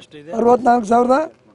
ಅರವತ್ನಾಲ್ಕು ಸಾವಿರದ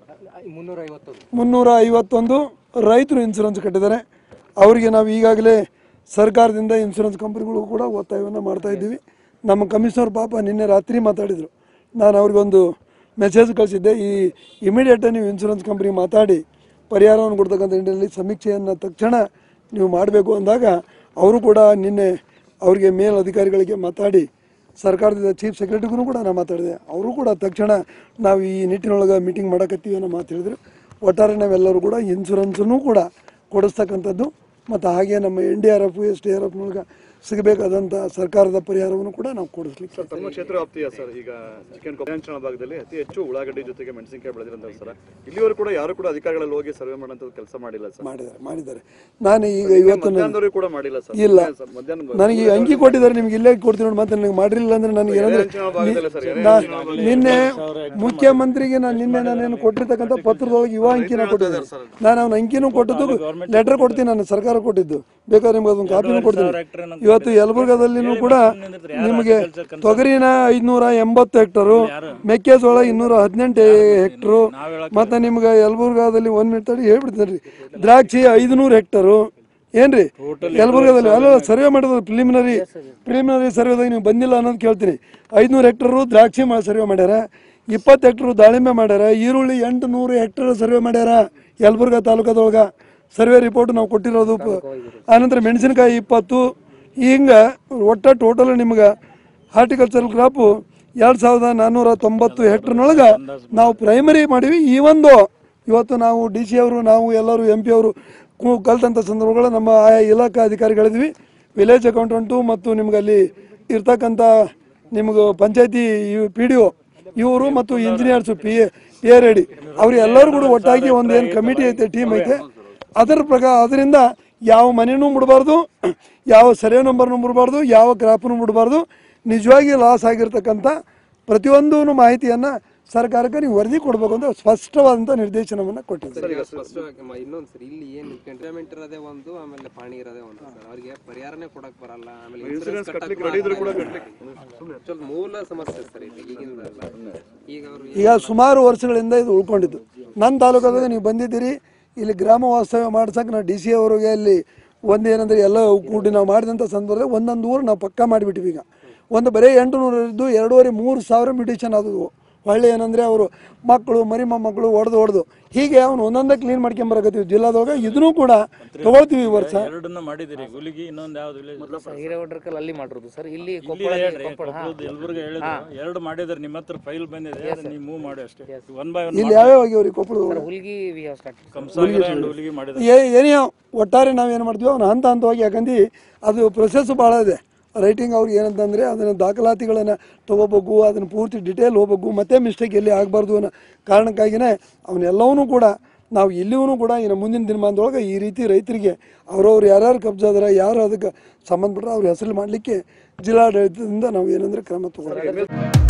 ಮುನ್ನೂರ ಐವತ್ತೊಂದು ರೈತರು ಇನ್ಸೂರೆನ್ಸ್ ಕಟ್ಟಿದ್ದಾರೆ ಅವರಿಗೆ ನಾವು ಈಗಾಗಲೇ ಸರ್ಕಾರದಿಂದ ಇನ್ಸೂರೆನ್ಸ್ ಕಂಪ್ನಿಗಳು ಕೂಡ ಒತ್ತಾಯವನ್ನು ಮಾಡ್ತಾ ಇದ್ದೀವಿ ನಮ್ಮ ಕಮಿಷನರ್ ಪಾಪ ನಿನ್ನೆ ರಾತ್ರಿ ಮಾತಾಡಿದರು ನಾನು ಅವ್ರಿಗೊಂದು ಮೆಸೇಜ್ ಕಳಿಸಿದ್ದೆ ಈ ಇಮಿಡಿಯೇಟಾಗಿ ನೀವು ಇನ್ಸೂರೆನ್ಸ್ ಕಂಪ್ನಿ ಮಾತಾಡಿ ಪರಿಹಾರವನ್ನು ಕೊಡ್ತಕ್ಕಂಥ ನಿಟ್ಟಿನಲ್ಲಿ ಸಮೀಕ್ಷೆಯನ್ನು ತಕ್ಷಣ ನೀವು ಮಾಡಬೇಕು ಅಂದಾಗ ಅವರು ಕೂಡ ನಿನ್ನೆ ಅವರಿಗೆ ಮೇಲ್ ಅಧಿಕಾರಿಗಳಿಗೆ ಮಾತಾಡಿ ಸರ್ಕಾರದಿಂದ ಚೀಫ್ ಸೆಕ್ರೆಟರಿಗೂ ಕೂಡ ನಾನು ಮಾತಾಡಿದೆ ಅವರು ಕೂಡ ತಕ್ಷಣ ನಾವು ಈ ನಿಟ್ಟಿನೊಳಗೆ ಮೀಟಿಂಗ್ ಮಾಡಕತ್ತೀವಿ ಅನ್ನೋ ಮಾತು ಹೇಳಿದ್ರು ಒಟ್ಟಾರೆ ನಾವೆಲ್ಲರೂ ಕೂಡ ಇನ್ಸೂರೆನ್ಸನ್ನು ಕೂಡ ಕೊಡಿಸ್ತಕ್ಕಂಥದ್ದು ಮತ್ತು ಹಾಗೆ ನಮ್ಮ N D R F S D R ಎಫ್ನೊಳಗೆ ಸಿಗಬೇಕಾದಂಥ ಸರ್ಕಾರದ ಪರಿಹಾರವನ್ನು ಕೂಡ ನಾವು ಕೊಡಿಸ್ಲಿಕ್ಕೆ ಸರ್ ತಮ್ಮ ಕ್ಷೇತ್ರ ವ್ಯಾಪ್ತಿಯ ಸರ್ ಈಗ ಚಿಕನ್ ಕೊಪ್ಪಾಂಚನ ಭಾಗದಲ್ಲಿ ಅತಿ ಹೆಚ್ಚು ಉಳ್ಳಾಗಡ್ಡಿ ಜೊತೆಗೆ ಮೆಣಸಿನಕಾಯಿ ಬೆಳೆದಿರಂತ ಸರ್ ಇಲ್ಲಿವರೆಗೂ ಕೂಡ ಯಾರು ಕೂಡ ಅಧಿಕಾರಿಗಳಲ್ಲಿ ಹೋಗಿ ಸರ್ವೆ ಮಾಡೋಂಥ ಕೆಲಸ ಮಾಡಿಲ್ಲ ಸರ್ ಮಾಡಿದ್ದಾರೆ ಮಾಡಿದ್ದಾರೆ ನಾನು ಈಗ ಇವತ್ತು ನನ್ನ- ಮಧ್ಯಾಹ್ನದವರೆಗೂ ಕೂಡ ಮಾಡಿಲ್ಲ ಸರ್ ಇಲ್ಲ ಸರ್ ಮಧ್ಯಾಹ್ನ ನನಗೆ ಈ ಅಂಕಿ ಕೊಟ್ಟಿದ್ದಾರೆ ನಿಮ್ಗೆ ಇಲ್ಲೇ ಕೊಡ್ತೀನಿ ನೋಡಿ ಮತ್ತೆ ನನಗೆ ಮಾಡಿರಲಿಲ್ಲ ಅಂದ್ರೆ ನನಗೆ ಏನಂದ್ರೆ ಭಾಗದಲ್ಲ ಸರ್ ನಾ- ನಿನ್ನೆ ಮುಖ್ಯಮಂತ್ರಿಗೆ ನಾನು ನಿನ್ನೆ ನಾನೇನು ಕೊಟ್ಟಿರ್ತಕ್ಕಂಥ ಪತ್ರದೊಳಗೆ ಯುವ ಅಂಕಿನ ಕೊಟ್ಟಿದ್ದೆ ನಾನು ಅವನ ಅಂಕಿನೂ ಕೊಟ್ಟದ್ದು ಲೆಟರ್ ಕೊಡ್ತೀನಿ ನಾನು ಸರ್ಕಾರ ಕೊಟ್ಟಿದ್ದು ಬೇಕಾದ್ರೆ ನಿಮ್ಗೆ ಅದೊಂದು ಕಾಪಿನೂ ಕೊಡ್ತೀನಿ ಇವತ್ತು ಯಲಬುರ್ಗದಲ್ಲಿನೂ ಕೂಡ ನಿಮಗೆ ತೊಗರಿನ ಐದ್ನೂರ ಎಂಬತ್ತು ಹೆಕ್ಟರು ಮೆಕ್ಕೆಜೋಳ ಇನ್ನೂರ ಹದಿನೆಂಟು ಹೆಕ್ಟರು ಮತ್ತೆ ನಿಮ್ಗೆ ಯಲಬುರ್ಗದಲ್ಲಿ ಒಂದ್ ಮಿನಿಟ್ ತಡಿ ಹೇಳ್ಬಿಡ್ತೀನಿ ದ್ರಾಕ್ಷಿ ಐದುನೂರು ಹೆಕ್ಟರು ಏನ್ರಿ ಯಲಬುರ್ಗದಲ್ಲಿ ಅಲ್ಲ ಸರ್ವೆ ಮಾಡೋದು ಪ್ರಿಲಿಮಿನರಿ ಪ್ರಿಲಿಮಿನರಿ ಸರ್ವೆದಾಗ ನೀವು ಬಂದಿಲ್ಲ ಅನ್ನೋದು ಕೇಳ್ತೀನಿ ಐದುನೂರು ಹೆಕ್ಟರು ದ್ರಾಕ್ಷಿ ಮಾಡಿ ಸರ್ವೆ ಮಾಡ್ಯಾರ ಇಪ್ಪತ್ತು ಹೆಕ್ಟರ್ ದಾಳಿಂಬೆ ಮಾಡ್ಯಾರ ಈರುಳ್ಳಿ ಎಂಟು ನೂರು ಹೆಕ್ಟರ್ ಸರ್ವೆ ಮಾಡ್ಯಾರ ಯಲಬುರ್ಗ ತಾಲೂಕದೊಳಗ ಸರ್ವೆ ರಿಪೋರ್ಟ್ ನಾವು ಕೊಟ್ಟಿರೋದು ಪ- ಆನಂತರ ಮೆಣಸಿನಕಾಯಿ ಇಪ್ಪತ್ತು ಹಿಂಗೆ ಒಟ್ಟ ಟೋಟಲ್ ನಿಮ್ಗೆ ಹಾರ್ಟಿಕಲ್ಚರಲ್ ಕ್ರಾಪು ಎರಡು ಸಾವಿರದ ನಾನ್ನೂರ ತೊಂಬತ್ತು ಹೆಕ್ಟರ್ನೊಳಗೆ ನಾವು ಪ್ರೈಮರಿ ಮಾಡೀವಿ ಈ ಒಂದು ಇವತ್ತು ನಾವು ಡಿ ಸಿ ಅವರು ನಾವು ಎಲ್ಲರೂ ಎಂ ಪಿ ಅವರು ಕು- ಕಲ್ತಂಥ ಸಂದರ್ಭಗಳು ನಮ್ಮ ಆಯಾ ಇಲಾಖಾ ಅಧಿಕಾರಿಗಳಿದ್ವಿ ವಿಲೇಜ್ ಅಕೌಂಟೆಂಟು ಮತ್ತು ನಿಮ್ಗೆ ಅಲ್ಲಿ ಇರ್ತಕ್ಕಂಥ ನಿಮ್ಗೆ ಪಂಚಾಯತಿ ಪಿ ಡಿ ಒ ಇವರು ಮತ್ತು engineers P A P R ED ಅವ್ರು ಎಲ್ಲರೂ ಕೂಡ ಒಟ್ಟಾಗಿ ಒಂದು ಏನು ಕಮಿಟಿ ಐತೆ ಟೀಮ್ ಐತೆ ಅದರ ಪ್ರಕಾರ ಅದರಿಂದ ಯಾವ ಮನೆನೂ ಮುಡಬಾರ್ದು ಯಾವ ಸರ್ವೆ ನಂಬರ್ನು ಮುಡಬಾರ್ದು ಯಾವ ಕ್ರಾಪ್ನು ಮುಡಬಾರ್ದು ನಿಜವಾಗಿ ಲಾಸ್ ಆಗಿರ್ತಕ್ಕಂಥ ಪ್ರತಿಯೊಂದು ಮಾಹಿತಿಯನ್ನು ಸರ್ಕಾರಕ್ಕೆ ನೀವು ವರದಿ ಕೊಡಬೇಕು ಅಂತ ಸ್ಪಷ್ಟವಾದಂಥ ನಿರ್ದೇಶನವನ್ನು ಕೊಟ್ಟಿದ್ದಾರೆ ಸ್ಪಷ್ಟವಾಗಿ ಮ- ಇನ್ನೊಂದ್ ಸರ್ ಇಲ್ಲಿ ಏನ್ ಎಂಟರ್ಟೈನ್ಮೆಂಟ್ ಇರೋದೇ ಒಂದು ಆಮೇಲೆ ಪಾಣಿ ಇರೋದೇ ಒಂದು ಸರ್ ಅವ್ರಿಗೆ ಪರಿಹಾರನೇ ಕೊಡಕ್ ಬರಲ್ಲ ಆಮೇಲೆ ಇನ್ಸೂರೆನ್ಸ್ ಕಟ್ಟಕ್ ಬರಲ್ಲ. ಸ್ವಲ್ಪ ಮೂಲ ಸಮಸ್ಯೆ ಸರ್ ಇದು ಈಗಿಂದಲ್ಲ ಈಗ ಅವರು ಈಗ ಸುಮಾರು ವರ್ಷಗಳಿಂದ ಇದು ಉಳ್ಕೊಂಡಿದ್ದು ನನ್ನ ತಾಲೂಕಾದಾಗ ನೀವು ಬಂದಿದ್ದೀರಿ ಇಲ್ಲಿ ಗ್ರಾಮ ವಾಸ್ತವ್ಯ ಮಾಡ್ಸಕ್ಕೆ ನಾವು ಡಿ ಸಿ ಅವರಿಗೆ ಅಲ್ಲಿ ಒಂದೇನಂದ್ರೆ ಎಲ್ಲ ಕೂಡಿ ನಾವು ಮಾಡಿದಂಥ ಸಂದರ್ಭದಲ್ಲಿ ಒಂದೊಂದು ಊರು ನಾವು ಪಕ್ಕ ಮಾಡಿಬಿಟ್ಟಿವಿ ಈಗ ಒಂದು ಬರೀ ಎಂಟು ನೂರು ಇದ್ದು ಎರಡೂವರೆ ಮೂರು ಸಾವಿರ ಮ್ಯೂಟೇಷನ್ ಆದವು ಹೊಳ್ಳಿ ಏನಂದರೆ ಅವರು ಮಕ್ಕಳು ಮರಿ ಮೊಮ್ಮಕ್ಕಳು ಹೊಡೆದು ಹೊಡೆದು ಹೀಗೆ ಅವ್ನು ಒಂದೊಂದೇ ಕ್ಲೀನ್ ಮಾಡ್ಕೊಂಬರಕತ್ತೀವಿ ಜಿಲ್ಲಾದೊಳಗೆ ಇದನ್ನೂ ಕೂಡ ತಗೊಳ್ತೀವಿ ಈ ವರ್ಷ ಎರಡನ್ನ ಮಾಡಿದಿರಿ ಗುಲಿಗಿ ಇನ್ನೊಂದ್ ಯಾವ್ದು ವಿಲೇಜ್ ಹಿರೇಗೌಡರ್ಕಲ್ ಅಲ್ಲಿ ಮಾಡಿರೋದು ಸರ್ ಇಲ್ಲಿ ಇಲ್ಲಿ ಕೊಪ್ಪಳ ಹೇಳ್ರಿ, ಕೊಪ್ಪಳ ಹಾ. ಕೊಪ್ಪಳದ ಯಲಬುರ್ಗ ಹೇಳಿದ್ರು ಎರಡು ಮಾಡಿದ್ರೆ ನಿಮ್ಮ ಹತ್ರ ಫೈಲ್ ಬಂದಿದೆ ನೀವು ಮೂವ್ ಮಾಡಿ ಅಷ್ಟೇ ಒನ್ ಬೈ ಒನ್ ಇಲ್ಲಿ ಯಾವ್ಯಾವ ಆಗ್ಯಾವ್ರಿ ಕೊಪ್ಪಳದೊಳಗೆ Hulgi we have start Kamsagara and Huligi ಮಾಡಿದ್ರೆ ಏ ಏನೇ ಒಟ್ಟಾರೆ ನಾವೇನು ಮಾಡ್ತೀವಿ ಅವನು ಹಂತ ಹಂತವಾಗಿ ಯಾಕಂದ್ರೆ ಅದು ಪ್ರೊಸೆಸ್ ಭಾಳ ಇದೆ ರೈಟಿಂಗ್ ಅವ್ರಿಗೆ ಏನಂತಂದರೆ ಅದನ್ನು ದಾಖಲಾತಿಗಳನ್ನು ತೊಗೋಬೇಕು ಅದನ್ನು ಪೂರ್ತಿ ಡಿಟೇಲ್ ಹೋಗ್ಬೇಕು ಮತ್ತೆ ಮಿಸ್ಟೇಕ್ ಎಲ್ಲಿ ಆಗಬಾರ್ದು ಅನ್ನೋ ಕಾರಣಕ್ಕಾಗಿಯೇ ಅವನ್ನೆಲ್ಲವೂ ಕೂಡ ನಾವು ಇಲ್ಲಿಯೂ ಕೂಡ ಇನ್ನು ಮುಂದಿನ ದಿನಮಾನದೊಳಗೆ ಈ ರೀತಿ ರೈತರಿಗೆ ಅವ್ರವ್ರು ಯಾರ್ಯಾರು ಕಬ್ಜಾದ್ರೆ ಯಾರು ಅದಕ್ಕೆ ಸಂಬಂಧಪಟ್ಟರೆ ಅವ್ರ ಹೆಸರು ಮಾಡಲಿಕ್ಕೆ ಜಿಲ್ಲಾಡಳಿತದಿಂದ ನಾವು ಏನಂದರೆ ಕ್ರಮ ತಗೊಳ್ತೀವಿ